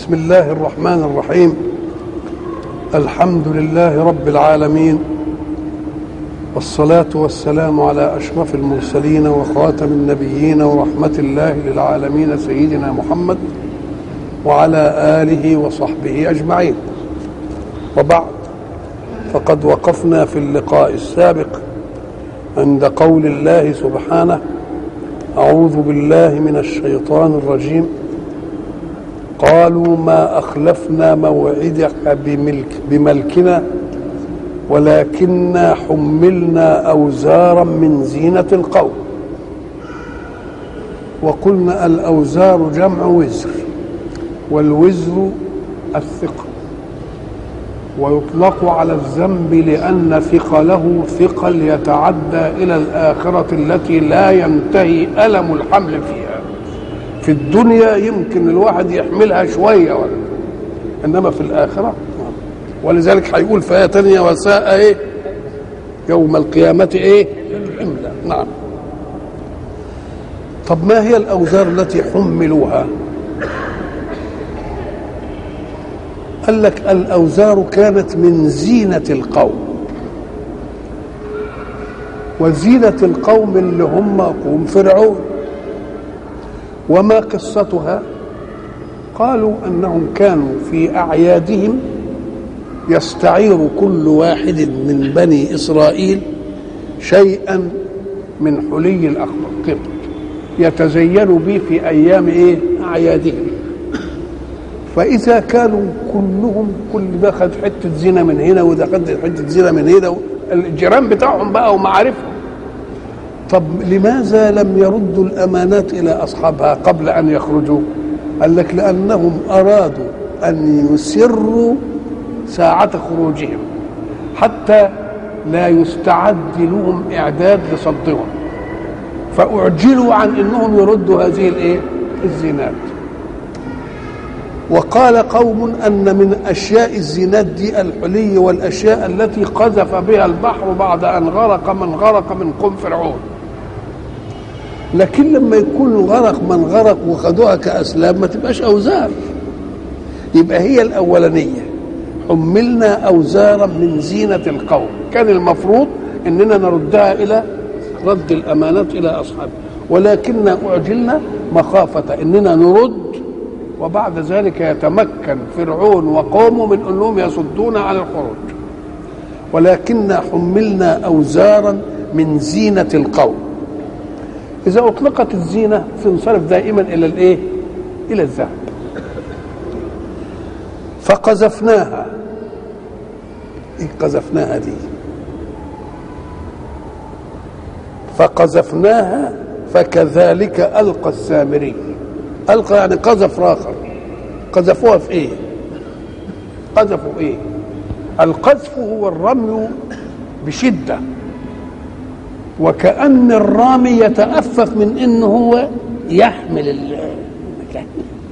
بسم الله الرحمن الرحيم الحمد لله رب العالمين والصلاة والسلام على أشرف المرسلين وخاتم النبيين ورحمة الله للعالمين سيدنا محمد وعلى آله وصحبه أجمعين وبعد فقد وقفنا في اللقاء السابق عند قول الله سبحانه أعوذ بالله من الشيطان الرجيم قالوا ما أخلفنا موعدك بملك بملكنا ولكنا حملنا أوزارا من زينة القوم وقلنا الأوزار جمع وزر والوزر الثقل ويطلق على الذنب لأن ثقله ثقل يتعدى إلى الآخرة التي لا ينتهي ألم الحمل فيها في الدنيا يمكن الواحد يحملها شوية ولا إنما في الآخرة ولذلك هيقول في آية تانية وساء إيه يوم القيامة إيه حملا نعم طب ما هي الأوزار التي حملوها قال لك الأوزار كانت من زينة القوم وزينة القوم اللي هم قوم فرعون وما قصتها قالوا أنهم كانوا في أعيادهم يستعير كل واحد من بني إسرائيل شيئا من حلي الأخضر قبط يتزين به في أيام إيه أعيادهم فإذا كانوا كلهم كل ده خد حتة زنا من هنا وده خد حتة زنا من هنا الجيران بتاعهم بقى ومعارفهم طب لماذا لم يردوا الأمانات إلى أصحابها قبل أن يخرجوا قال لك لأنهم أرادوا أن يسروا ساعة خروجهم حتى لا يستعد لهم إعداد لصدهم فأعجلوا عن أنهم يردوا هذه الإيه؟ الزينات وقال قوم ان من اشياء الزينات دي الحلي والاشياء التي قذف بها البحر بعد ان غرق من غرق من قوم فرعون لكن لما يكون غرق من غرق وخدوها كاسلام ما تبقاش اوزار يبقى هي الاولانيه حملنا اوزارا من زينه القوم كان المفروض اننا نردها الى رد الامانات الى اصحابها ولكن اعجلنا مخافه اننا نرد وبعد ذلك يتمكن فرعون وقومه من انهم يصدون عن الخروج ولكن حملنا اوزارا من زينه القوم اذا اطلقت الزينه تنصرف دائما الى الايه الى الذهب فقذفناها ايه قذفناها دي فقذفناها فكذلك القى السامري القى يعني قذف راخر قذفوها في ايه قذفوا ايه القذف هو الرمي بشده وكأن الرامي يتأفف من انه هو يحمل المكان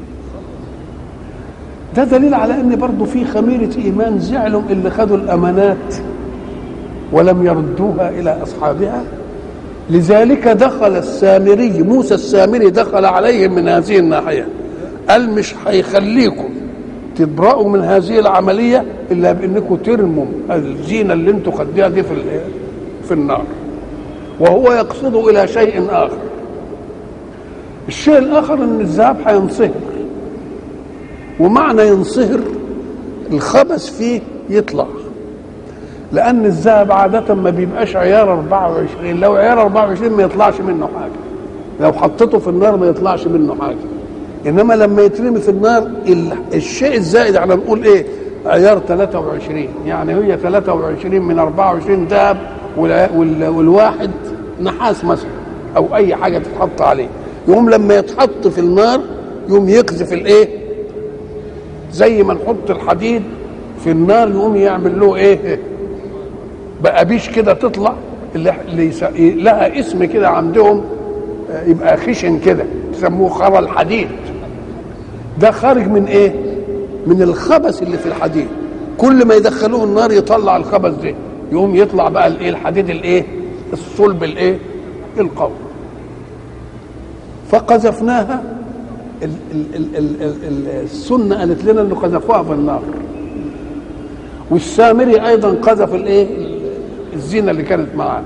ده دليل على ان برضه في خميرة ايمان زعلوا اللي خدوا الامانات ولم يردوها الى اصحابها لذلك دخل السامري موسى السامري دخل عليهم من هذه الناحية قال مش هيخليكم تبرأوا من هذه العملية إلا بأنكم ترموا الزينة اللي انتم خديها دي في في النار وهو يقصد إلى شيء آخر الشيء الآخر أن الذهب هينصهر ومعنى ينصهر الخبث فيه يطلع لان الذهب عاده ما بيبقاش عيار 24 لو عيار 24 ما يطلعش منه حاجه لو حطيته في النار ما يطلعش منه حاجه انما لما يترمي في النار الشيء الزائد على نقول ايه عيار 23 يعني هي 23 من 24 ذهب والواحد نحاس مثلا او اي حاجه تتحط عليه يقوم لما يتحط في النار يقوم يقذف الايه زي ما نحط الحديد في النار يقوم يعمل له ايه بقابيش كده تطلع اللي لها اسم كده عندهم يبقى خشن كده يسموه خرى الحديد ده خارج من ايه من الخبث اللي في الحديد كل ما يدخلوه النار يطلع الخبث ده يقوم يطلع بقى الايه الحديد الايه الصلب الايه القوي فقذفناها ال- ال- ال- ال- ال- السنه قالت لنا انه قذفوها في النار والسامري ايضا قذف الايه الزينه اللي كانت معاه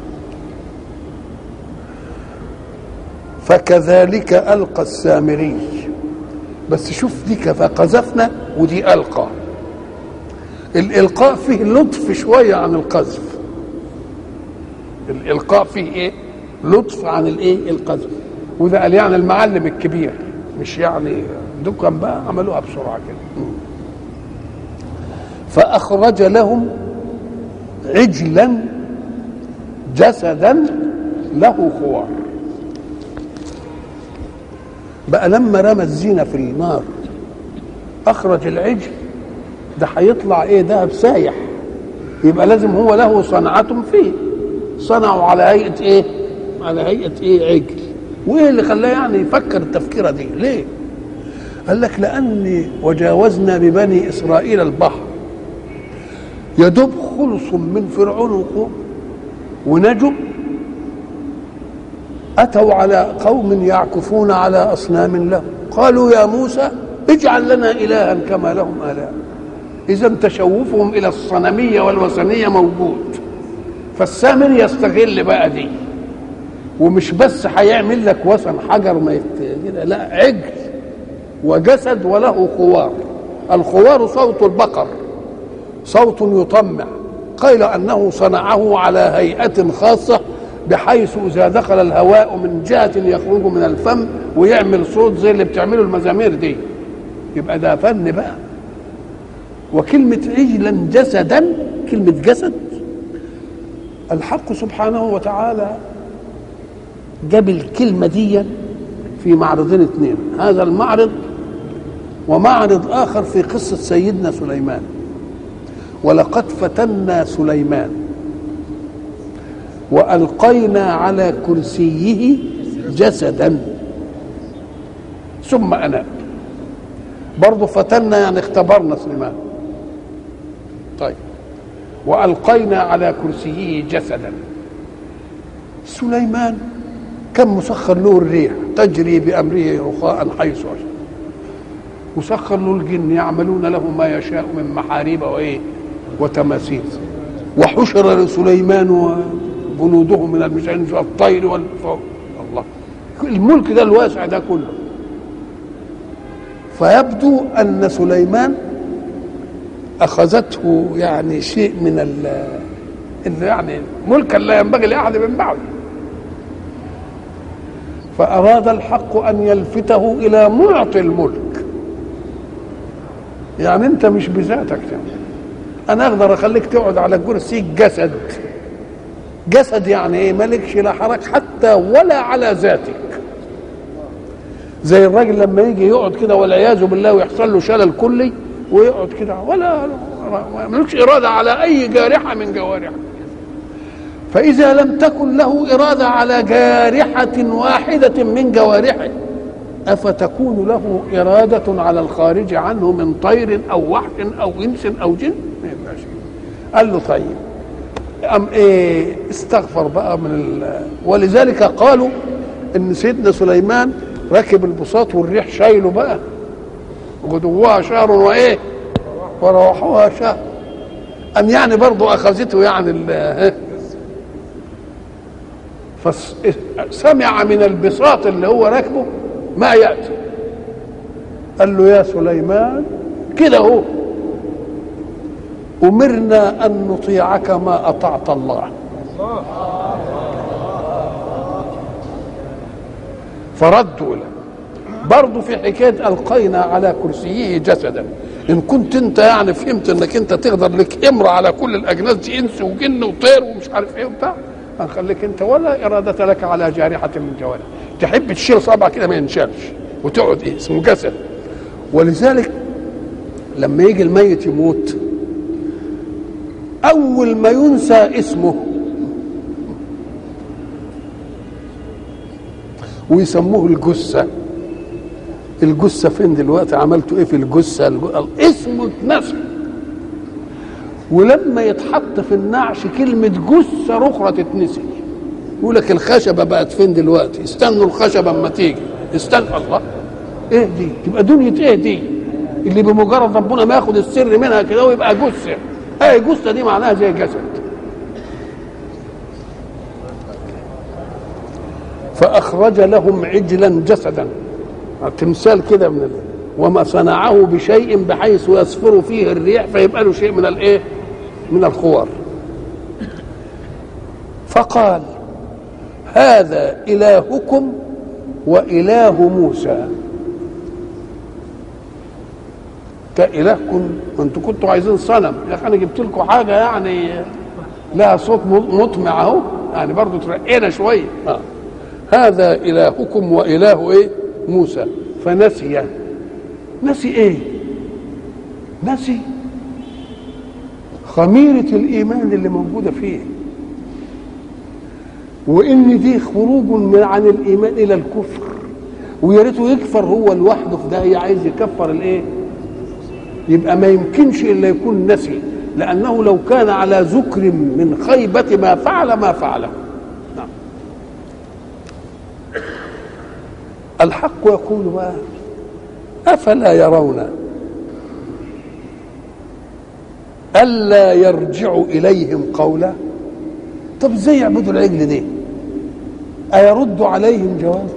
فكذلك القى السامري بس شوف دي فقذفنا ودي القى الالقاء فيه لطف شويه عن القذف الالقاء فيه ايه لطف عن الايه القذف وده قال يعني المعلم الكبير مش يعني دكان بقى عملوها بسرعه كده فاخرج لهم عجلا جسدا له خوار بقى لما رمى الزينه في النار اخرج العجل ده هيطلع ايه دهب سايح يبقى لازم هو له صنعة فيه صنعوا على هيئة ايه على هيئة ايه عجل وايه اللي خلاه يعني يفكر التفكيرة دي ليه قال لك لأني وجاوزنا ببني إسرائيل البحر يدب خلص من فرعون وقوم ونجوا أتوا على قوم يعكفون على أصنام لهم قالوا يا موسى اجعل لنا إلها كما لهم آلهة إذا تشوفهم إلى الصنمية والوثنية موجود فالسامر يستغل بقى دي ومش بس هيعمل لك وثن حجر ما يت... كده، لا عجل وجسد وله خوار الخوار صوت البقر صوت يطمع قيل انه صنعه على هيئه خاصه بحيث اذا دخل الهواء من جهه يخرج من الفم ويعمل صوت زي اللي بتعمله المزامير دي يبقى ده فن بقى وكلمة عجلا جسدا كلمة جسد الحق سبحانه وتعالى جاب الكلمة دي في معرضين اثنين هذا المعرض ومعرض آخر في قصة سيدنا سليمان ولقد فتنا سليمان وألقينا على كرسيه جسدا ثم أناب برضه فتنا يعني اختبرنا سليمان طيب والقينا على كرسيه جسدا سليمان كان مسخر له الريح تجري بامره رخاء حيث أشاء وسخر له الجن يعملون له ما يشاء من محاريب وايه وتماثيل وحشر لسليمان وجنوده من المشعين الطير والفوق الله الملك ده الواسع ده كله فيبدو ان سليمان اخذته يعني شيء من ال انه يعني ملكا لا ينبغي لاحد من بعده فاراد الحق ان يلفته الى معطي الملك يعني انت مش بذاتك يعني. انا اقدر اخليك تقعد على كرسي جسد جسد يعني ايه مالكش لا حرك حتى ولا على ذاتك زي الراجل لما يجي يقعد كده والعياذ بالله ويحصل له شلل كلي ويقعد كده ولا ملوش إرادة على أي جارحة من جوارحه فإذا لم تكن له إرادة على جارحة واحدة من جوارحه أفتكون له إرادة على الخارج عنه من طير أو وحش أو إنس أو جن ما يبقاش قال له طيب أم إيه استغفر بقى من ال... ولذلك قالوا إن سيدنا سليمان ركب البساط والريح شايله بقى غدوها شهر وايه وروحوها شهر ام يعني برضو اخذته يعني ال فسمع من البساط اللي هو راكبه ما ياتي قال له يا سليمان كده هو امرنا ان نطيعك ما اطعت الله فردوا له برضه في حكايه القينا على كرسيه جسدا ان كنت انت يعني فهمت انك انت تقدر لك امر على كل الاجناس دي انس وجن وطير ومش عارف ايه وبتاع هنخليك انت ولا اراده لك على جارحه من جوارح تحب تشيل صابع كده ما ينشالش وتقعد ايه اسمه جسد ولذلك لما يجي الميت يموت اول ما ينسى اسمه ويسموه الجثه الجثه فين دلوقتي عملتوا ايه في الجثه الج- اسمه اتنسى ولما يتحط في النعش كلمه جثه اخرى تتنسي يقول لك الخشبه بقت فين دلوقتي استنوا الخشبه اما تيجي استنى الله ايه دي تبقى دنيا ايه دي اللي بمجرد ربنا ما ياخد السر منها كده ويبقى جثه ايه جثه دي معناها زي جسد فاخرج لهم عجلا جسدا تمثال كده من ال... وما صنعه بشيء بحيث يصفر فيه الريح فيبقى له شيء من الايه من الخوار فقال هذا الهكم واله موسى كإلهكم ما انتوا كنتوا عايزين صنم يا اخي انا جبت لكم حاجه يعني لها صوت مطمع اهو يعني برضه ترقينا شويه آه. هذا الهكم واله ايه موسى فنسي نسي ايه نسي خميرة الإيمان اللي موجودة فيه وإن دي خروج من عن الإيمان إلى الكفر ويا ريته يكفر هو لوحده في ده عايز يكفر الإيه؟ يبقى ما يمكنش إلا يكون نسي لأنه لو كان على ذكر من خيبة ما فعل ما فعله نعم. الحق يقول بقى أفلا يرون ألا يرجع إليهم قولا طب ازاي يعبدوا العجل دي أيرد عليهم جواب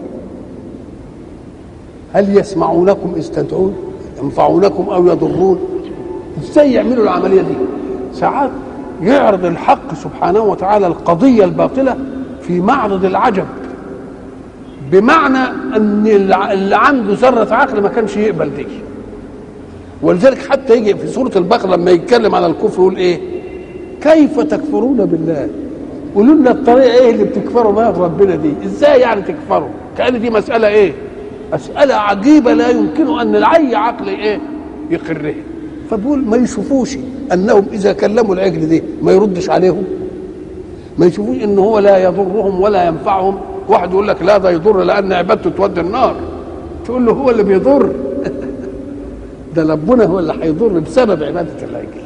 هل يسمعونكم إذ تدعون ينفعونكم أو يضرون ازاي يعملوا العملية دي ساعات يعرض الحق سبحانه وتعالى القضية الباطلة في معرض العجب بمعنى ان اللي عنده ذره عقل ما كانش يقبل دي ولذلك حتى يجي في سوره البقره لما يتكلم على الكفر يقول ايه كيف تكفرون بالله قولوا لنا الطريقه ايه اللي بتكفروا بها بربنا دي ازاي يعني تكفروا كان دي مساله ايه مساله عجيبه لا يمكن ان اي عقل ايه يقرها فبقول ما يشوفوش انهم اذا كلموا العجل دي ما يردش عليهم ما يشوفوش ان هو لا يضرهم ولا ينفعهم واحد يقول لك لا ده يضر لان عبادته تودي النار تقول له هو اللي بيضر ده ربنا هو اللي هيضر بسبب عباده العجل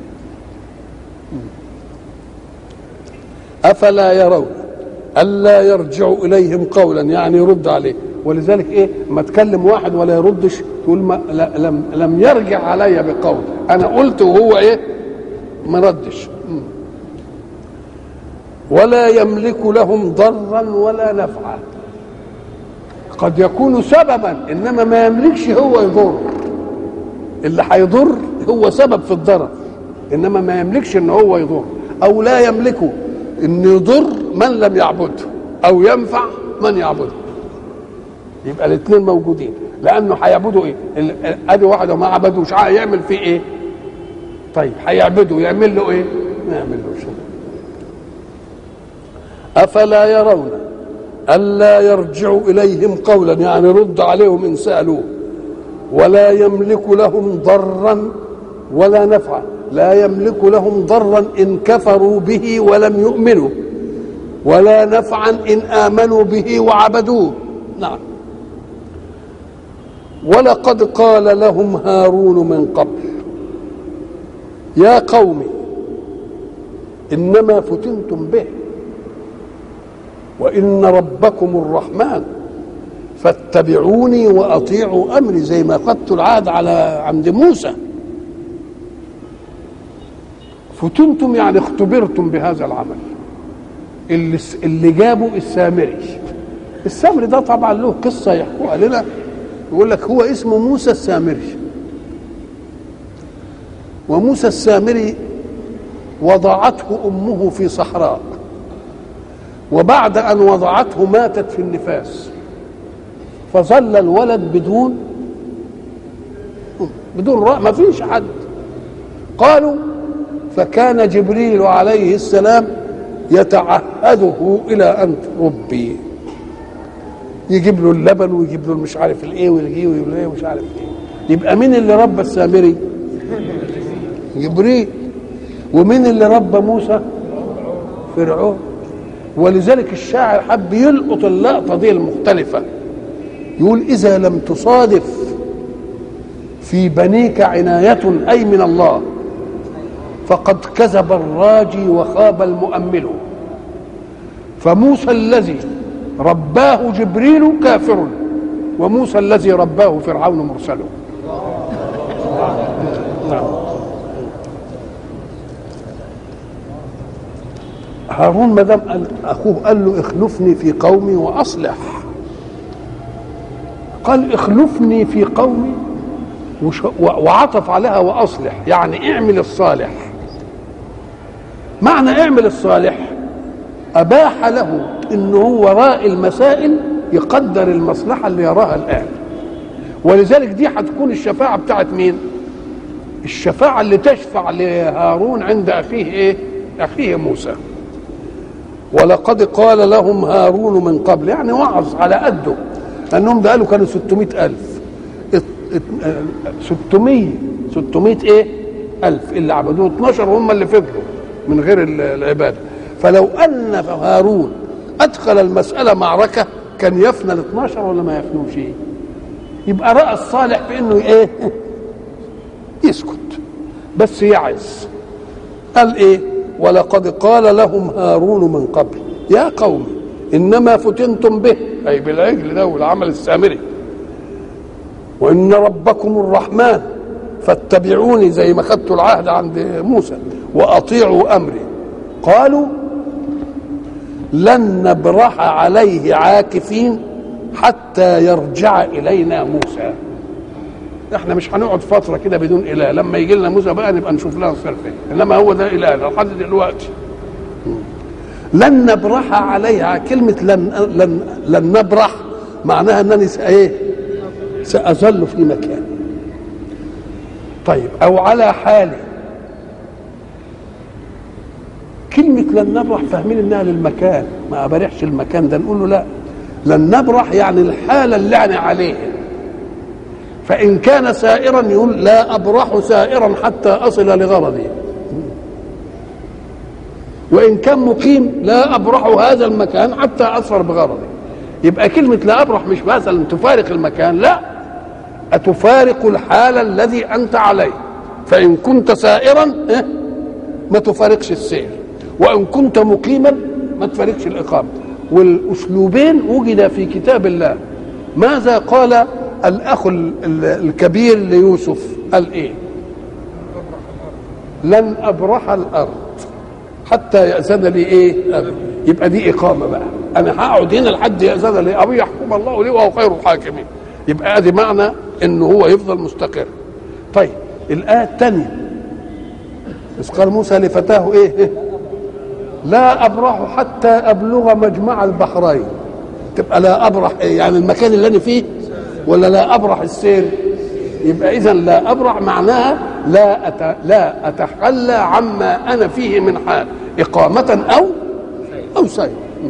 افلا يرون الا يرجع اليهم قولا يعني يرد عليه ولذلك ايه ما تكلم واحد ولا يردش تقول ما لم لم يرجع علي بقول انا قلت وهو ايه ما ردش ولا يملك لهم ضرا ولا نفعا قد يكون سببا انما ما يملكش هو يضر اللي هيضر هو سبب في الضرر انما ما يملكش ان هو يضر او لا يملك ان يضر من لم يعبده او ينفع من يعبده يبقى الاثنين موجودين لانه هيعبدوا ايه ادي واحد وما عبدوش يعمل فيه ايه طيب هيعبده يعمل له ايه ما يعمل له شيء افلا يرون الا يرجع اليهم قولا يعني رد عليهم ان سالوه ولا يملك لهم ضرا ولا نفعا لا يملك لهم ضرا ان كفروا به ولم يؤمنوا ولا نفعا ان امنوا به وعبدوه نعم ولقد قال لهم هارون من قبل يا قوم انما فتنتم به وان ربكم الرحمن فاتبعوني واطيعوا امري زي ما خدت العهد على عند موسى فتنتم يعني اختبرتم بهذا العمل اللي اللي جابوا السامري السامري ده طبعا له قصه يحكوها لنا يقول لك هو اسمه موسى السامري وموسى السامري وضعته امه في صحراء وبعد ان وضعته ماتت في النفاس فظل الولد بدون بدون رأى ما فيش حد قالوا فكان جبريل عليه السلام يتعهده الى ان تربي يجيب له اللبن ويجيب له مش عارف الايه ويجيب له ايه ومش عارف ايه يبقى مين اللي ربى السامري جبريل ومين اللي ربى موسى فرعون ولذلك الشاعر حب يلقط اللقطه دي المختلفه يقول اذا لم تصادف في بنيك عنايه اي من الله فقد كذب الراجي وخاب المؤمل فموسى الذي رباه جبريل كافر وموسى الذي رباه فرعون مرسله نعم هارون ما دام قال اخوه قال له اخلفني في قومي واصلح قال اخلفني في قومي وش- و- وعطف عليها واصلح يعني اعمل الصالح معنى اعمل الصالح اباح له انه هو وراء المسائل يقدر المصلحه اللي يراها الان ولذلك دي هتكون الشفاعه بتاعت مين الشفاعه اللي تشفع لهارون عند اخيه ايه اخيه موسى ولقد قال لهم هارون من قبل يعني وعظ على قده لانهم ده قالوا كانوا 600 الف ات- ات- اه 600 600 ايه الف اللي عبدوه 12 هم اللي فضلوا من غير ال- العباده فلو ان هارون ادخل المساله معركه كان يفنى ال 12 ولا ما يفنوش ايه يبقى راى الصالح في انه ايه يسكت بس يعز قال ايه ولقد قال لهم هارون من قبل يا قوم انما فتنتم به اي بالعجل ده والعمل السامري وان ربكم الرحمن فاتبعوني زي ما خدتوا العهد عند موسى واطيعوا امري قالوا لن نبرح عليه عاكفين حتى يرجع الينا موسى احنا مش هنقعد فتره كده بدون اله لما يجي لنا موسى بقى نبقى نشوف لها نصير فين انما هو ده اله لحد دلوقتي لن نبرح عليها كلمه لن لن لن نبرح معناها انني س- ايه ساظل في مكان طيب او على حالي كلمة لن نبرح فاهمين انها للمكان ما ابرحش المكان ده نقول له لا لن نبرح يعني الحالة اللي انا عليها فإن كان سائرا يقول لا أبرح سائرا حتى أصل لغرضي وإن كان مقيم لا أبرح هذا المكان حتى أصل بغرضي يبقى كلمة لا أبرح مش مثلا تفارق المكان لا أتفارق الحال الذي أنت عليه فإن كنت سائرا إيه؟ ما تفارقش السير وإن كنت مقيما ما تفارقش الإقامة والأسلوبين وجد في كتاب الله ماذا قال الأخ ال- ال- الكبير ليوسف قال إيه لن أبرح الأرض حتى يأذن لي إيه أبي. يبقى دي إقامة بقى أنا هقعد هنا لحد يأذن لي أبي يحكم الله لي وهو خير الحاكمين يبقى ادي معنى انه هو يفضل مستقر طيب الآية الثانية إذ قال موسى لفتاه إيه لا أبرح حتى أبلغ مجمع البحرين تبقى لا أبرح إيه يعني المكان اللي أنا فيه ولا لا أبرح السير يبقى إذا لا أبرح معناها لا أت... لا أتخلى عما أنا فيه من حال إقامة أو أو سير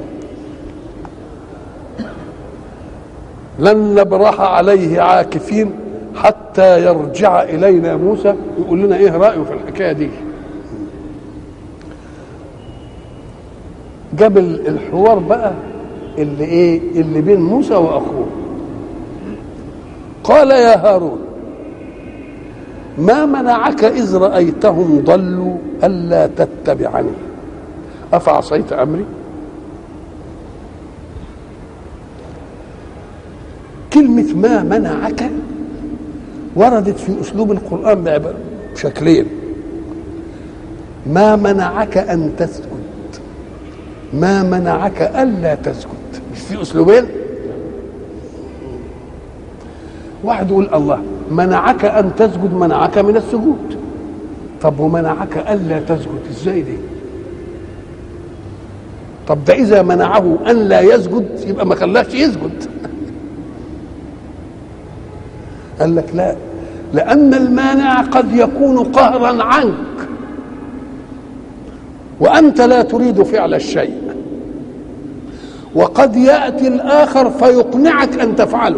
لن نبرح عليه عاكفين حتى يرجع إلينا موسى يقول لنا إيه رأيه في الحكاية دي جاب الحوار بقى اللي ايه اللي بين موسى واخوه قال يا هارون ما منعك اذ رايتهم ضلوا الا تتبعني افعصيت امري كلمه ما منعك وردت في اسلوب القران بشكلين ما منعك ان تسجد ما منعك الا تسجد مش في اسلوبين واحد يقول الله منعك ان تسجد منعك من السجود طب ومنعك الا تسجد ازاي دي طب ده اذا منعه ان لا يسجد يبقى ما خلاش يسجد قال لك لا لان المانع قد يكون قهرا عنك وانت لا تريد فعل الشيء وقد ياتي الاخر فيقنعك ان تفعله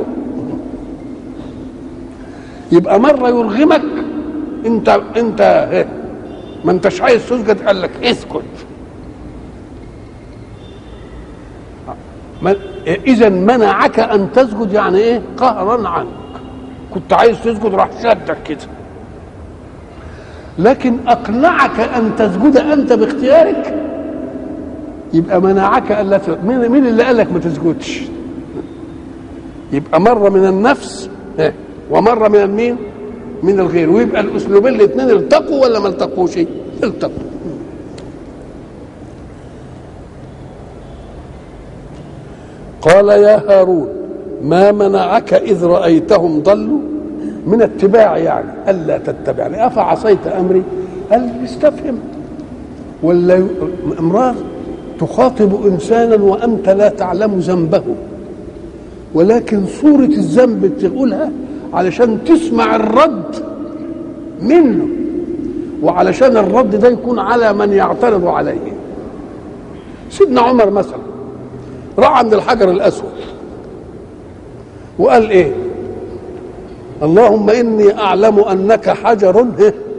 يبقى مره يرغمك انت انت هيك ما انتش عايز تسجد قال لك اسكت اذا منعك ان تسجد يعني ايه قهرا عنك كنت عايز تسجد راح شدك كده لكن اقنعك ان تسجد انت باختيارك يبقى منعك الا مين مين اللي قال لك ما تسجدش يبقى مره من النفس إيه؟ ومره من مين من الغير ويبقى الاسلوبين الاثنين التقوا ولا ما التقوش التقوا قال يا هارون ما منعك اذ رايتهم ضلوا من اتباع يعني الا تتبعني افعصيت امري قال استفهم ولا امراه تخاطب انسانا وانت لا تعلم ذنبه ولكن صورة الذنب تقولها علشان تسمع الرد منه وعلشان الرد ده يكون على من يعترض عليه سيدنا عمر مثلا راح عند الحجر الاسود وقال ايه اللهم اني اعلم انك حجر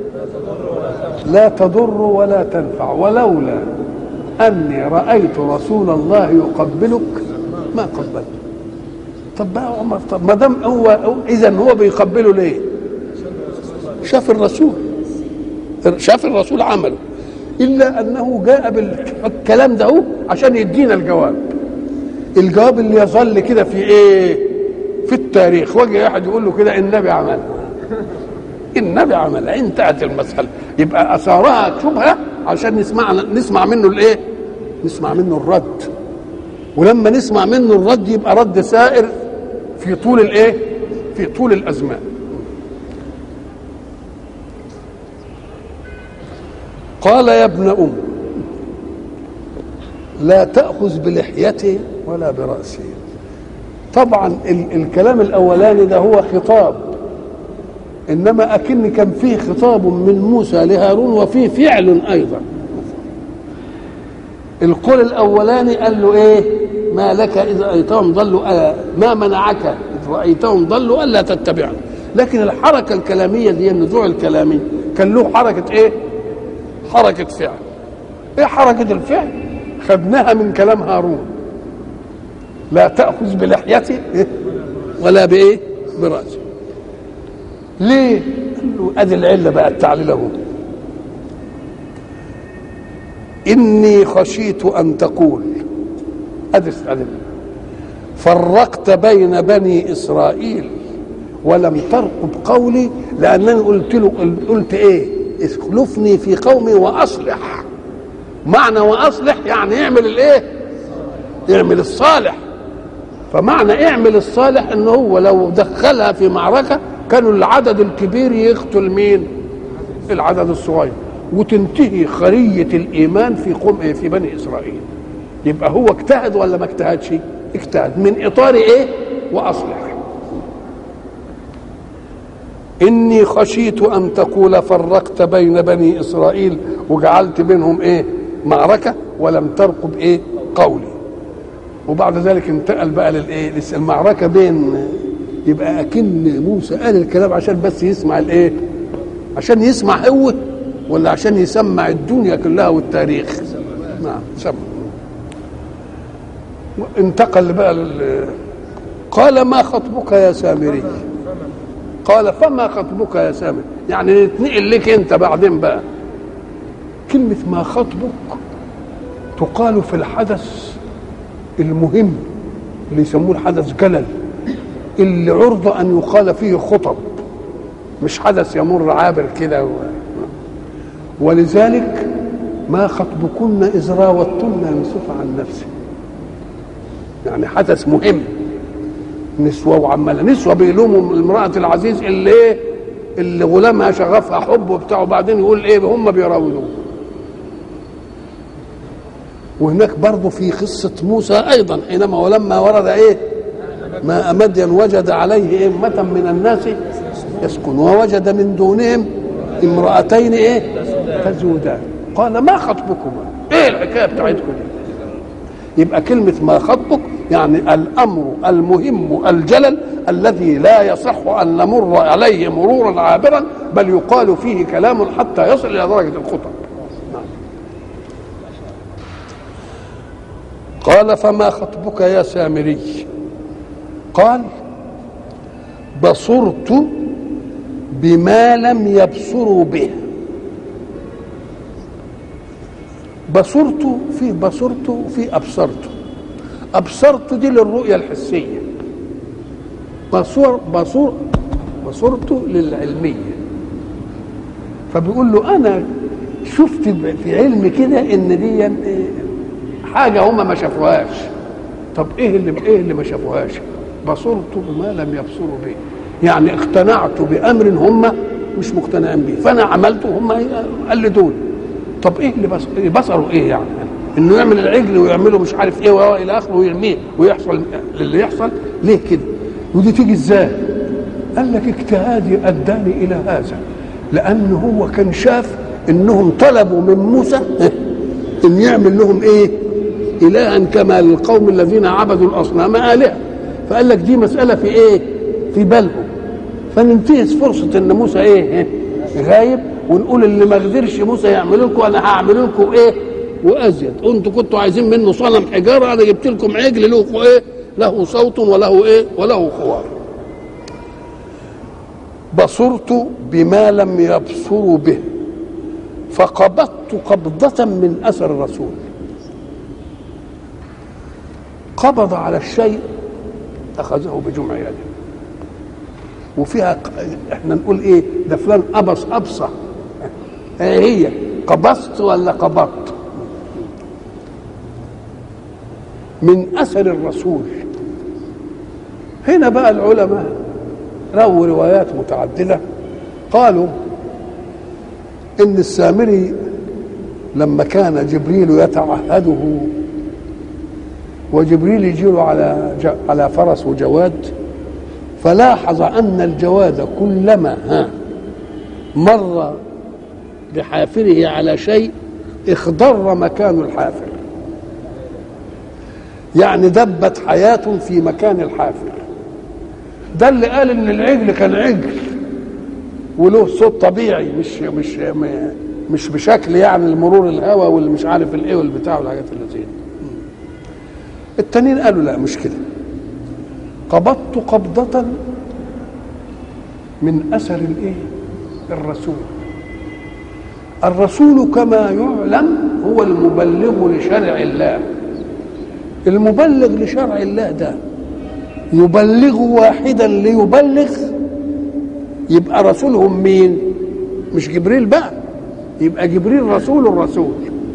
لا تضر ولا تنفع ولولا اني رايت رسول الله يقبلك ما قبلت طب بقى عمر طب ما دام هو اذا هو بيقبله ليه شاف الرسول شاف الرسول عمله الا انه جاء بالكلام ده عشان يدينا الجواب الجواب اللي يظل كده في ايه في التاريخ وجه احد يقول له كده النبي عمل النبي عمل انتهت المساله يبقى اثارها شبهه عشان نسمع نسمع منه الايه نسمع منه الرد ولما نسمع منه الرد يبقى رد سائر في طول الايه في طول الازمان قال يا ابن ام لا تاخذ بلحيته ولا براسه طبعا ال- الكلام الاولاني ده هو خطاب انما اكن كان فيه خطاب من موسى لهارون وفيه فعل ايضا القول الاولاني قال له ايه ما لك اذا رايتهم ضلوا ألا ما منعك اذ رايتهم ضلوا الا تتبعني لكن الحركه الكلاميه دي النزوع الكلامي كان له حركه ايه حركه فعل ايه حركه الفعل خدناها من كلام هارون لا تاخذ بلحيته إيه؟ ولا بايه براسه ليه قال له ادي العله بقى التعليل اهو اني خشيت ان تقول ادي ادي فرقت بين بني اسرائيل ولم ترقب قولي لانني قلت له قلت ايه اخلفني في قومي واصلح معنى واصلح يعني اعمل الايه اعمل الصالح فمعنى اعمل الصالح ان هو لو دخلها في معركه كانوا العدد الكبير يقتل مين العدد الصغير وتنتهي خريه الايمان في قوم إيه؟ في بني اسرائيل يبقى هو اجتهد ولا ما اجتهدش اجتهد من اطار ايه واصلح اني خشيت ان تقول فرقت بين بني اسرائيل وجعلت بينهم ايه معركه ولم ترقب ايه قولي وبعد ذلك انتقل بقى للايه المعركه بين يبقى اكن موسى قال الكلام عشان بس يسمع الايه عشان يسمع هو ولا عشان يسمع الدنيا كلها والتاريخ نعم سمع انتقل بقى لل... قال ما خطبك يا سامري قال فما خطبك يا سامري يعني نتنقل لك انت بعدين بقى كلمة ما خطبك تقال في الحدث المهم اللي يسموه الحدث جلل اللي عرضة أن يقال فيه خطب مش حدث يمر عابر كده و... ولذلك ما خطبكن إذ راوتن يوسف عن نفسه يعني حدث مهم نسوة وعمالة نسوة بيلوموا امرأة العزيز اللي ايه اللي غلامها شغفها حب وبتاع وبعدين يقول ايه هم بيراودوه وهناك برضه في قصة موسى أيضا حينما ولما ورد إيه ما مدين وجد عليه أمة من الناس يسكن ووجد من دونهم امرأتين إيه تزودان قال ما خطبكما إيه الحكاية بتاعتكم دي يبقى كلمة ما خطبك يعني الأمر المهم الجلل الذي لا يصح أن نمر عليه مرورا عابرا بل يقال فيه كلام حتى يصل إلى درجة الخطب قال فما خطبك يا سامري قال بصرت بما لم يبصروا به بصرت في بصرت وفي ابصرت ابصرت دي للرؤيه الحسيه بصور بصور بصورته للعلميه فبيقول له انا شفت في علم كده ان دي حاجه هم ما شافوهاش طب ايه اللي ايه اللي ما شافوهاش بصرت بما لم يبصروا به يعني اقتنعت بامر هم مش مقتنعين به فانا عملته هم قلدوني طب ايه اللي بص... بصروا ايه يعني انه يعمل العجل ويعمله مش عارف ايه والى اخره ويرميه ويحصل اللي يحصل ليه كده ودي تيجي ازاي قال لك اجتهادي اداني الى هذا لان هو كان شاف انهم طلبوا من موسى ان يعمل لهم ايه الها كما للقوم الذين عبدوا الاصنام الهه فقال لك دي مساله في ايه في بالهم فننتهز فرصه ان موسى ايه غايب ونقول اللي ما قدرش موسى يعمل لكم انا هعمل لكم ايه وازيد انتوا كنتوا عايزين منه صنم حجاره انا جبت لكم عجل له ايه له صوت وله ايه وله خوار بصرت بما لم يبصروا به فقبضت قبضة من أثر الرسول قبض على الشيء أخذه بجمع يده وفيها احنا نقول ايه ده فلان أبص أبصى ايه هي قبضت ولا قبضت من أثر الرسول هنا بقى العلماء رووا روايات متعددة قالوا ان السامري لما كان جبريل يتعهده وجبريل يجيله على على فرس وجواد فلاحظ ان الجواد كلما ها مر بحافره على شيء اخضر مكان الحافر يعني دبت حياة في مكان الحافر ده اللي قال ان العجل كان عجل وله صوت طبيعي مش مش مش بشكل يعني المرور الهواء واللي مش عارف الايه والبتاع والحاجات اللي زي التانيين قالوا لا مش كده قبضت قبضة من أثر الإيه؟ الرسول الرسول كما يعلم هو المبلغ لشرع الله المبلغ لشرع الله ده يبلغ واحدا ليبلغ يبقى رسولهم مين مش جبريل بقى يبقى جبريل رسول الرسول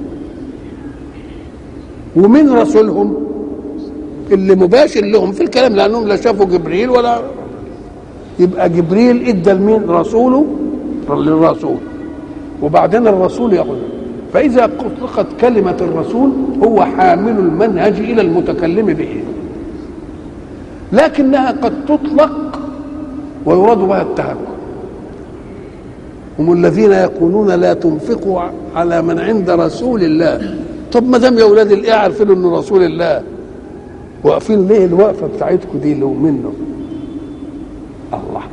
ومين رسولهم اللي مباشر لهم في الكلام لانهم لا شافوا جبريل ولا يبقى جبريل ادى لمين رسوله للرسول وبعدين الرسول يقول فاذا اطلقت كلمه الرسول هو حامل المنهج الى المتكلم به لكنها قد تطلق ويراد بها التهكم هم الذين يقولون لا تنفقوا على من عند رسول الله طب ما دام يا اولاد الايه عارفين انه رسول الله واقفين ليه الوقفه بتاعتكم دي اللي منه الله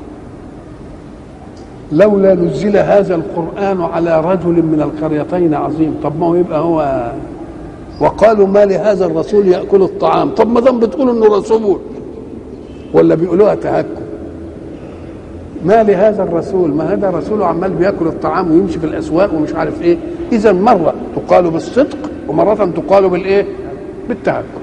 لولا نزل هذا القران على رجل من القريتين عظيم طب ما هو يبقى هو وقالوا ما لهذا الرسول ياكل الطعام طب ما دام بتقولوا انه رسول ولا بيقولوها تهكم ما لهذا الرسول ما هذا رسول عمال بياكل الطعام ويمشي في الاسواق ومش عارف ايه اذا مره تقال بالصدق ومره تقال بالايه بالتهكم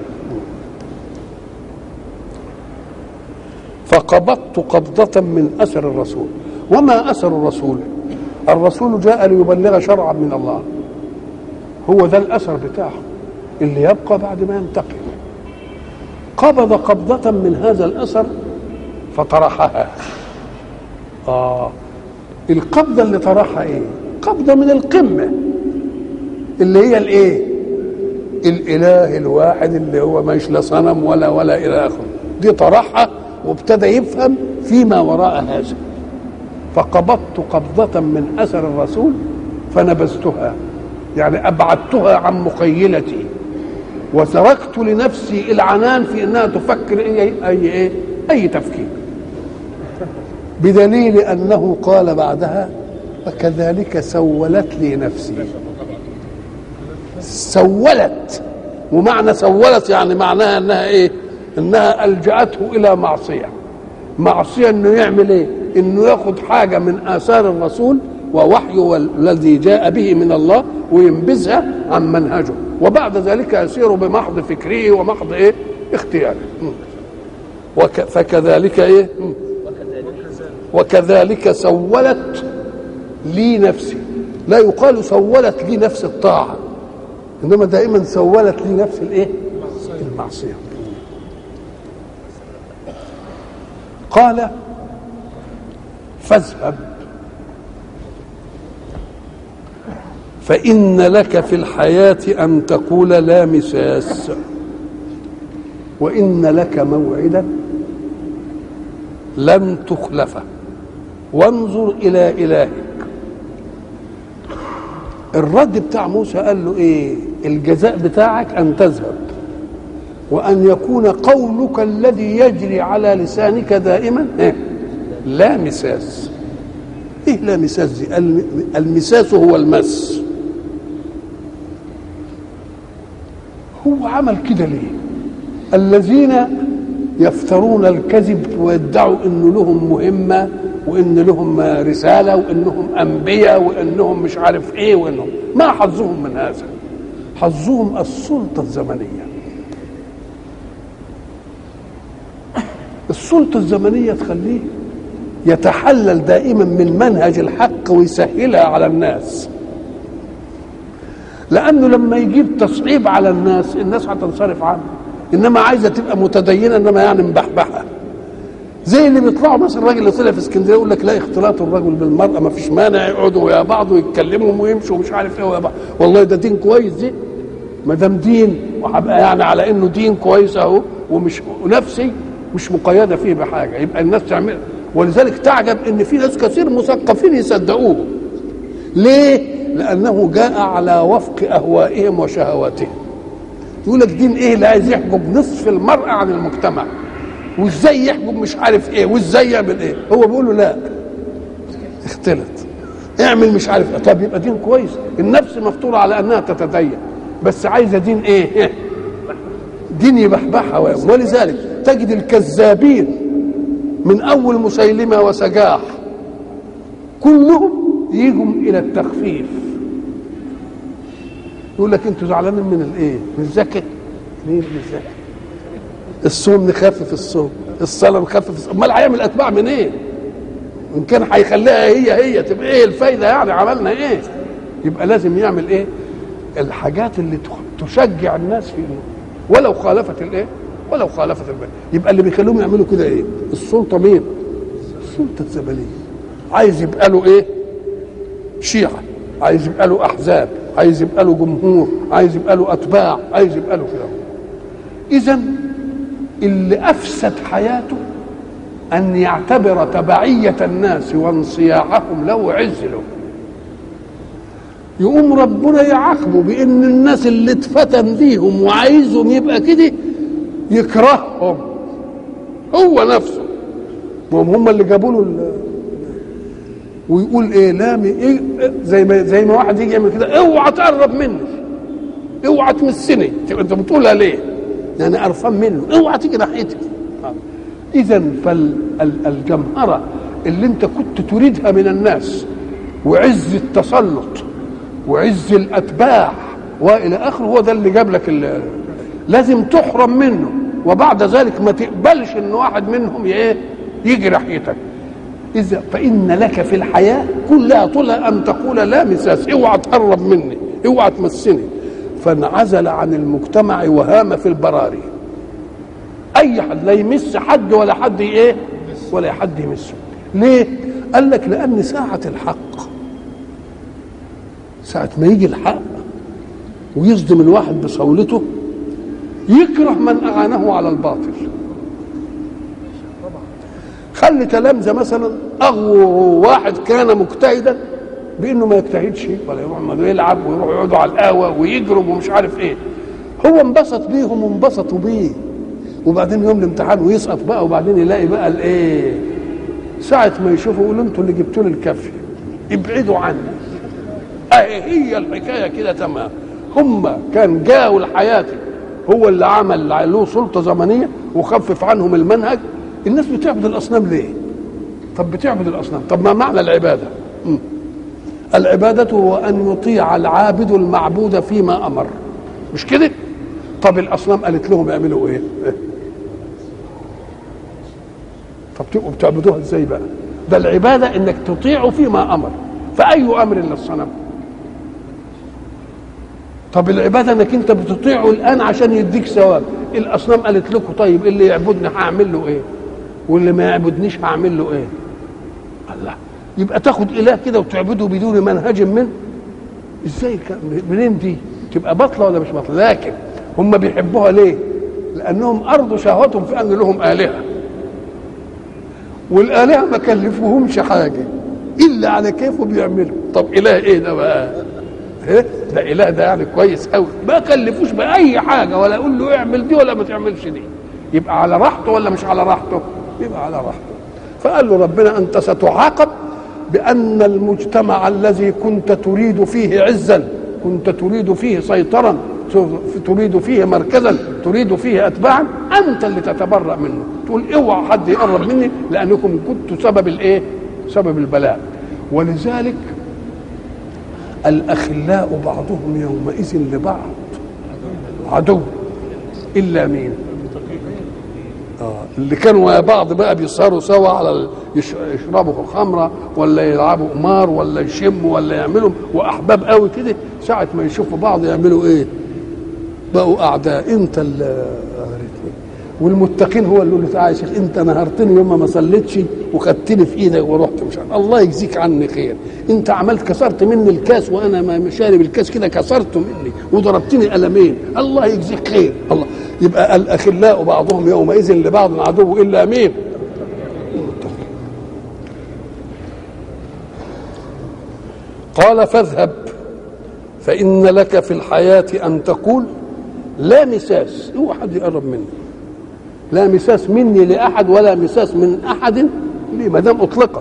فقبضت قبضة من أثر الرسول وما أثر الرسول الرسول جاء ليبلغ شرعا من الله هو ذا الأثر بتاعه اللي يبقى بعد ما ينتقل قبض قبضة من هذا الأثر فطرحها آه القبضة اللي طرحها إيه قبضة من القمة اللي هي الإيه الإله الواحد اللي هو مش لا صنم ولا ولا إلى آخره دي طرحها وابتدى يفهم فيما وراء هذا فقبضت قبضة من أثر الرسول فنبذتها يعني أبعدتها عن مخيلتي وتركت لنفسي العنان في انها تفكر اي اي اي, أي تفكير بدليل انه قال بعدها وكذلك سولت لي نفسي سولت ومعنى سولت يعني معناها انها ايه انها الجاته الى معصيه معصيه انه يعمل ايه انه ياخد حاجه من اثار الرسول ووحيه الذي جاء به من الله وينبذها عن منهجه وبعد ذلك يسير بمحض فكره ومحض ايه اختياره وك فكذلك ايه وكذلك سولت لي نفسي لا يقال سولت لي نفس الطاعه انما دائما سولت لي نفس الايه المعصيه قال فاذهب فإن لك في الحياة أن تقول لا مساس وإن لك موعدا لن تخلفه وانظر إلى إلهك الرد بتاع موسى قال له إيه الجزاء بتاعك أن تذهب وأن يكون قولك الذي يجري على لسانك دائما إيه؟ لا مساس ايه لا مساس دي المساس هو المس هو عمل كده ليه الذين يفترون الكذب ويدعوا ان لهم مهمه وان لهم رساله وانهم انبياء وانهم مش عارف ايه وانهم ما حظهم من هذا حظهم السلطه الزمنيه السلطه الزمنيه تخليه يتحلل دائما من منهج الحق ويسهلها على الناس لانه لما يجيب تصعيب على الناس الناس هتنصرف عنه انما عايزه تبقى متدينه انما يعني مبحبحه زي اللي بيطلعوا مثلا الراجل اللي طلع في اسكندريه يقول لك لا اختلاط الرجل بالمراه ما فيش مانع يقعدوا ويا بعض ويتكلموا ويمشوا ومش عارف ايه ويا بعض والله ده دين كويس دي ما دام دين وهبقى يعني على انه دين كويس اهو ومش ونفسي مش مقيده فيه بحاجه يبقى الناس تعمل ولذلك تعجب ان في ناس كثير مثقفين يصدقوه ليه لانه جاء على وفق اهوائهم وشهواتهم يقول لك دين ايه اللي عايز يحجب نصف المراه عن المجتمع وازاي يحجب مش عارف ايه وازاي يعمل ايه هو بيقول له لا اختلط اعمل مش عارف ايه طب يبقى دين كويس النفس مفطوره على انها تتدين بس عايزه دين ايه دين يبحبحها ولذلك تجد الكذابين من اول مسيلمه وسجاح كلهم يجوا الى التخفيف يقول لك انتوا زعلانين من الايه من الزكاه مين من الزكاه الصوم نخفف الصوم الصلاه نخفف الصوم امال هيعمل اتباع من ايه ان كان هيخليها هي هي تبقى ايه الفايده يعني عملنا ايه يبقى لازم يعمل ايه الحاجات اللي تشجع الناس في ولو خالفت الايه ولو خالفت البيت يبقى اللي بيخلوهم يعملوا كده ايه السلطه مين السلطه الزمنيه عايز يبقى له ايه شيعه عايز يبقى له احزاب عايز يبقى له جمهور عايز يبقى له اتباع عايز يبقى له كده اذا اللي افسد حياته ان يعتبر تبعيه الناس وانصياعهم له عز له يقوم ربنا يعاقبه بان الناس اللي اتفتن بيهم وعايزهم يبقى كده يكرههم هو نفسه وهم هم اللي جابوا له ويقول ايه لا إيه زي ما زي ما واحد يجي يعمل كده اوعى تقرب مني اوعى تمسني انت بتقولها ليه؟ يعني قرفان منه اوعى تيجي ناحيتي اذا فالجمهره اللي انت كنت تريدها من الناس وعز التسلط وعز الاتباع والى اخره هو ده اللي جاب لك لازم تحرم منه وبعد ذلك ما تقبلش ان واحد منهم ايه يجي ناحيتك اذا فان لك في الحياه كلها طولها ان تقول لا مساس اوعى تقرب مني اوعى تمسني فانعزل عن المجتمع وهام في البراري اي حد لا يمس حد ولا حد ايه ولا حد يمسه ليه قال لك لان ساعه الحق ساعه ما يجي الحق ويصدم الواحد بصولته يكره من اعانه على الباطل خلي تلامذه مثلا اغووا واحد كان مجتهدا بانه ما يجتهدش ولا يروح يلعب ويروح يقعدوا على القهوه ويجرب ومش عارف ايه هو انبسط بيهم وانبسطوا بيه وبعدين يوم الامتحان ويسقط بقى وبعدين يلاقي بقى الايه ساعة ما يشوفوا يقولوا انتوا اللي جبتوا لي الكافيه ابعدوا عني اهي هي الحكايه كده تمام هم كان جاوا لحياتي هو اللي عمل له سلطه زمنيه وخفف عنهم المنهج الناس بتعبد الاصنام ليه؟ طب بتعبد الاصنام طب ما معنى العباده؟ م. العباده هو ان يطيع العابد المعبود فيما امر مش كده؟ طب الاصنام قالت لهم اعملوا ايه؟ طب تبقوا بتعبدوها ازاي بقى ده العباده انك تطيعوا فيما امر فاي امر للصنم طب العباده انك انت بتطيعه الان عشان يديك ثواب الاصنام قالت لكم طيب اللي يعبدني هعمل له ايه واللي ما يعبدنيش هعمل له ايه الله يبقى تاخد اله كده وتعبده بدون منهج منه ازاي منين دي تبقى بطله ولا مش بطله لكن هم بيحبوها ليه لانهم ارضوا شهوتهم في ان لهم الهه والالهه ما كلفوهمش حاجه الا على كيفه بيعملوا طب اله ايه ده بقى إيه؟ ده اله ده يعني كويس قوي ما كلفوش باي حاجه ولا يقول له اعمل دي ولا ما تعملش دي يبقى على راحته ولا مش على راحته يبقى على راحته فقال له ربنا انت ستعاقب بان المجتمع الذي كنت تريد فيه عزا كنت تريد فيه سيطرا تريد فيه مركزا تريد فيه اتباعا انت اللي تتبرأ منه تقول اوعى حد يقرب مني لانكم كنتوا سبب الايه سبب البلاء ولذلك الاخلاء بعضهم يومئذ لبعض عدو الا مين آه. اللي كانوا يا بعض بقى بيسهروا سوا على يشربوا خمره ولا يلعبوا قمار ولا يشموا ولا يعملوا واحباب قوي كده ساعه ما يشوفوا بعض يعملوا ايه؟ بقوا اعداء انت اللي غرتني والمتقين هو اللي يقول له تعالى يا شيخ انت نهرتني يوم ما صليتش وخدتني في ايدك ورحت مش عارف الله يجزيك عني خير انت عملت كسرت مني الكاس وانا ما شارب الكاس كده كسرته مني وضربتني قلمين الله يجزيك خير الله يبقى الاخلاء بعضهم يومئذ لبعض عدو الا مين قال فاذهب فإن لك في الحياة أن تقول لا مساس اوعى حد يقرب مني لا مساس مني لأحد ولا مساس من أحد ليه ما دام أطلقت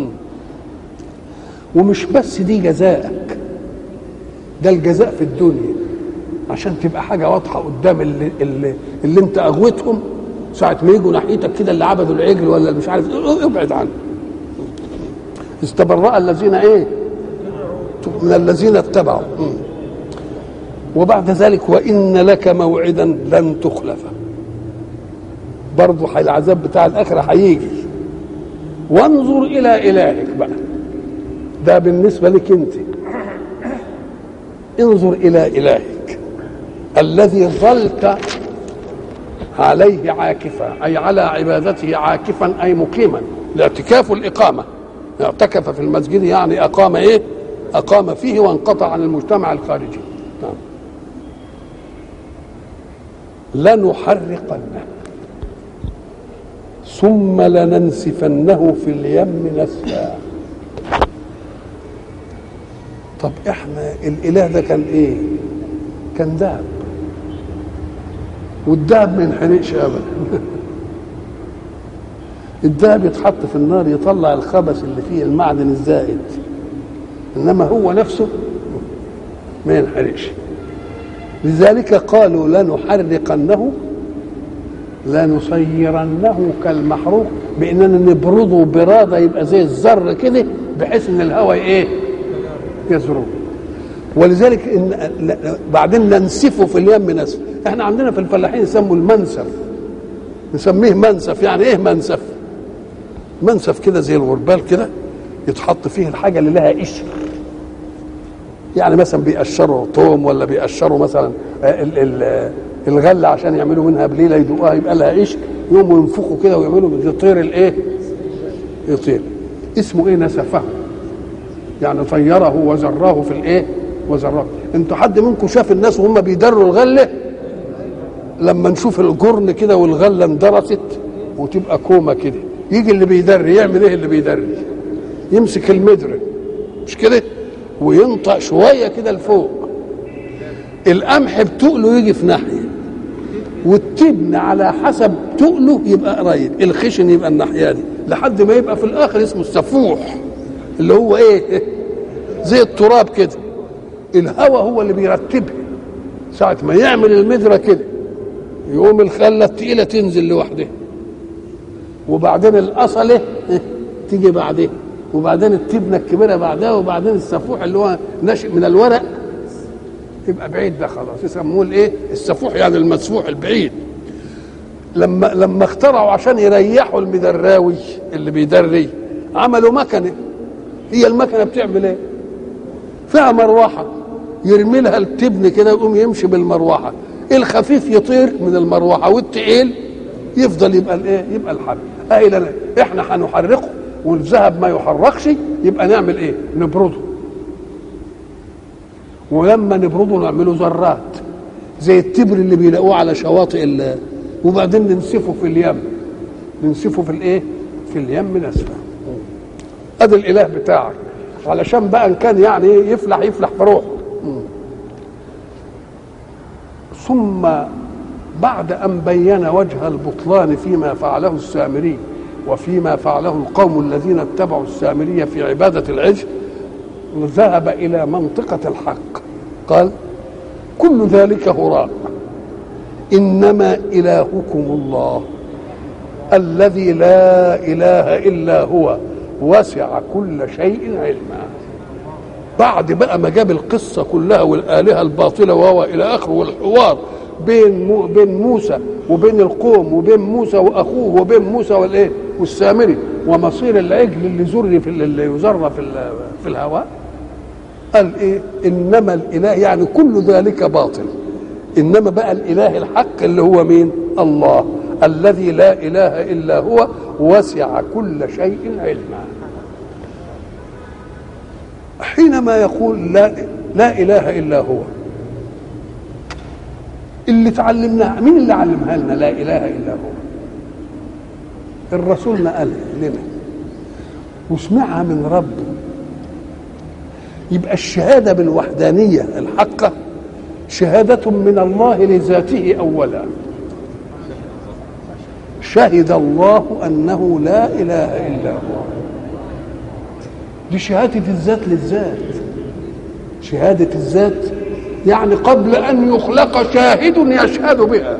ومش بس دي جزائك ده الجزاء في الدنيا عشان تبقى حاجة واضحة قدام اللي, اللي, اللي انت أغوتهم ساعة ما يجوا ناحيتك كده اللي عبدوا العجل ولا مش عارف ابعد عنه استبرأ الذين ايه من الذين اتبعوا وبعد ذلك وإن لك موعدا لن تخلفه برضه العذاب بتاع الآخرة هيجي وانظر إلى إلهك بقى ده بالنسبة لك أنت انظر إلى إلهك الذي ظلت عليه عاكفا أي على عبادته عاكفا أي مقيما الاعتكاف الإقامة اعتكف في المسجد يعني أقام إيه أقام فيه وانقطع عن المجتمع الخارجي نعم. لنحرقنه ثم لننسفنه في اليم نسفا طب احنا الاله ده كان ايه كان دهب والدهب ما ينحرقش ابدا الدهب يتحط في النار يطلع الخبث اللي فيه المعدن الزائد انما هو نفسه ما ينحرقش لذلك قالوا لنحرقنه لنصيرنه كالمحروق باننا نبرده براده يبقى زي الذر كده بحيث ان الهواء ايه يزرو ولذلك إن بعدين ننسفه في اليم نسف احنا عندنا في الفلاحين يسموا المنسف نسميه منسف يعني ايه منسف منسف كده زي الغربال كده يتحط فيه الحاجه اللي لها قشر يعني مثلا بيقشروا طوم ولا بيقشروا مثلا ال ال الغله عشان يعملوا منها بليله يدوقوها يبقى لها قشر يقوموا ينفخوا كده ويعملوا يطير الايه؟ يطير اسمه ايه نسفه يعني طيره وزراه في الايه؟ وزراه انتوا حد منكم شاف الناس وهم بيدروا الغله لما نشوف الجرن كده والغله اندرست وتبقى كومه كده يجي اللي بيدري يعمل ايه اللي بيدري؟ يمسك المدر مش كده؟ وينطق شويه كده لفوق القمح بتقله يجي في ناحيه والتبن على حسب تقله يبقى قريب الخشن يبقى الناحيه دي لحد ما يبقى في الاخر اسمه السفوح اللي هو ايه زي التراب كده الهواء هو اللي بيرتبها ساعة ما يعمل المدرة كده يقوم الخلة التقيلة تنزل لوحدها وبعدين الأصلة تيجي بعدها وبعدين التبنة الكبيرة بعدها وبعدين السفوح اللي هو ناشئ من الورق يبقى بعيد ده خلاص يسموه الايه السفوح يعني المسفوح البعيد لما لما اخترعوا عشان يريحوا المدراوي اللي بيدري عملوا مكنه هي المكنه بتعمل ايه؟ فيها مروحه يرمي لها التبن كده يقوم يمشي بالمروحه الخفيف يطير من المروحه والتقيل يفضل يبقى الايه؟ يبقى الحبل اهي لا احنا هنحرقه والذهب ما يحرقش يبقى نعمل ايه؟ نبرده ولما نبرده نعمله ذرات زي التبر اللي بيلاقوه على شواطئ ال وبعدين ننسفه في اليم ننسفه في الايه؟ في اليم نسفه ادي الاله بتاعك علشان بقى ان كان يعني يفلح يفلح بروحه ثم بعد ان بين وجه البطلان فيما فعله السامري وفيما فعله القوم الذين اتبعوا السامريه في عباده العجل ذهب الى منطقه الحق قال كل ذلك هراء انما الهكم الله الذي لا اله الا هو وسع كل شيء علما بعد بقى ما جاب القصة كلها والآلهة الباطلة وهو إلى آخره والحوار بين مو بين موسى وبين القوم وبين موسى وأخوه وبين موسى والإيه والسامري ومصير العجل اللي زر في اللي يزر في في الهواء قال إيه إنما الإله يعني كل ذلك باطل إنما بقى الإله الحق اللي هو مين الله الذي لا إله إلا هو وسع كل شيء علما حينما يقول لا لا اله الا هو اللي تعلمناه مين اللي علمها لنا لا اله الا هو الرسول قال لنا وسمعها من ربه يبقى الشهاده بالوحدانيه الحقه شهاده من الله لذاته اولا شهد الله انه لا اله الا هو دي شهادة الذات للذات شهادة الذات يعني قبل أن يخلق شاهد يشهد بها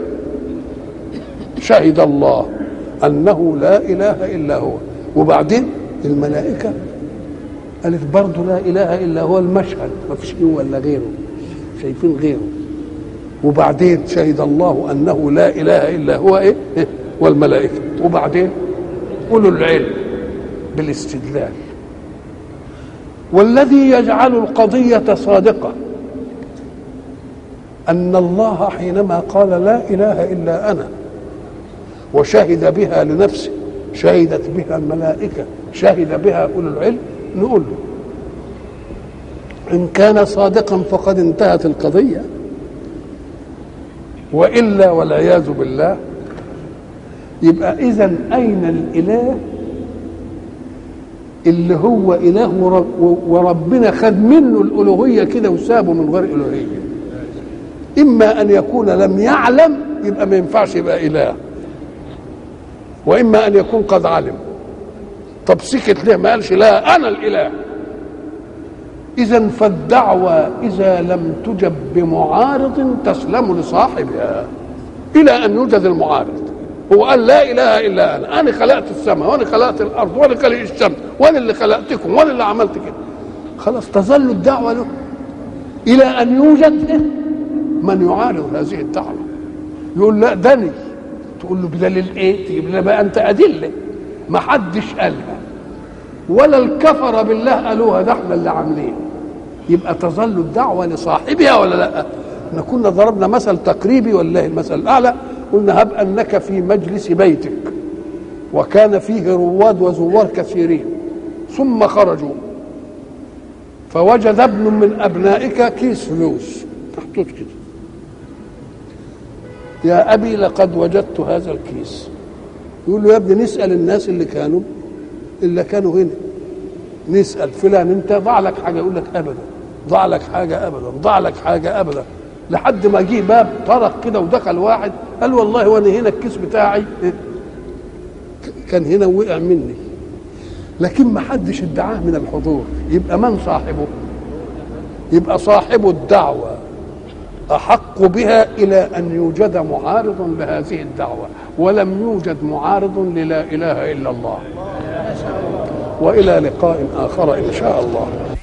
شهد الله أنه لا إله إلا هو وبعدين الملائكة قالت برضه لا إله إلا هو المشهد ما فيش هو ولا غيره شايفين غيره وبعدين شهد الله أنه لا إله إلا هو إيه والملائكة وبعدين أولو العلم بالاستدلال والذي يجعل القضية صادقة أن الله حينما قال لا إله إلا أنا وشهد بها لنفسه شهدت بها الملائكة شهد بها أولو العلم نقول له إن كان صادقا فقد انتهت القضية وإلا والعياذ بالله يبقى إذا أين الإله اللي هو اله وربنا خد منه الالوهيه كده وسابه من غير الوهيه اما ان يكون لم يعلم يبقى ما ينفعش يبقى اله واما ان يكون قد علم طب سكت ليه ما قالش لا انا الاله اذا فالدعوه اذا لم تجب بمعارض تسلم لصاحبها الى ان يوجد المعارض هو قال لا اله الا انا انا خلقت السماء وانا خلقت الارض وانا خلق الشمس وانا اللي خلقتكم وانا اللي عملت كده خلاص تظل الدعوه له الى ان يوجد من يعارض هذه الدعوه يقول لا دني تقول له بدليل ايه تجيب لنا بقى انت ادله ما حدش قالها ولا الكفر بالله قالوها ده احنا اللي عاملين يبقى تظل الدعوه لصاحبها ولا لا احنا كنا ضربنا مثل تقريبي والله المثل الاعلى قلنا هب انك في مجلس بيتك وكان فيه رواد وزوار كثيرين ثم خرجوا فوجد ابن من ابنائك كيس فلوس محطوط كده يا ابي لقد وجدت هذا الكيس يقول له يا ابني نسال الناس اللي كانوا اللي كانوا هنا نسال فلان انت ضاع لك حاجه يقول لك ابدا ضاع لك حاجه ابدا ضاع لك حاجه ابدا لحد ما جه باب طرق كده ودخل واحد قال والله وانا هنا الكيس بتاعي كان هنا وقع مني لكن ما حدش ادعاه من الحضور يبقى من صاحبه يبقى صاحب الدعوة أحق بها إلى أن يوجد معارض لهذه الدعوة ولم يوجد معارض للا إله إلا الله وإلى لقاء آخر إن شاء الله